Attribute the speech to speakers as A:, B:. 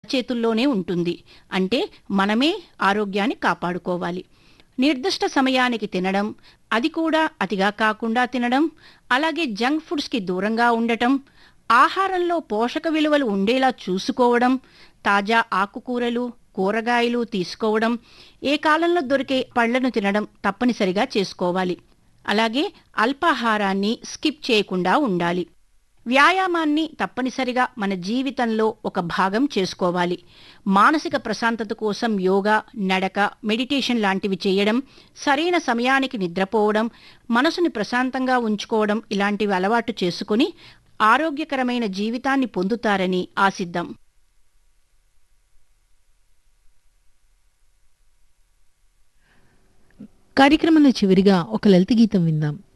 A: చేతుల్లోనే ఉంటుంది అంటే మనమే ఆరోగ్యాన్ని కాపాడుకోవాలి నిర్దిష్ట సమయానికి తినడం అది కూడా అతిగా కాకుండా తినడం అలాగే జంక్ ఫుడ్స్కి దూరంగా ఉండటం ఆహారంలో పోషక విలువలు ఉండేలా చూసుకోవడం తాజా ఆకుకూరలు కూరగాయలు తీసుకోవడం ఏ కాలంలో దొరికే పళ్లను తినడం తప్పనిసరిగా చేసుకోవాలి అలాగే అల్పాహారాన్ని స్కిప్ చేయకుండా ఉండాలి వ్యాయామాన్ని తప్పనిసరిగా మన జీవితంలో ఒక భాగం చేసుకోవాలి మానసిక ప్రశాంతత కోసం యోగా నడక మెడిటేషన్ లాంటివి చేయడం సరైన సమయానికి నిద్రపోవడం మనసుని ప్రశాంతంగా ఉంచుకోవడం ఇలాంటివి అలవాటు చేసుకుని ఆరోగ్యకరమైన జీవితాన్ని పొందుతారని ఆశిద్దాం
B: కార్యక్రమంలో చివరిగా ఒక లలిత గీతం విందాం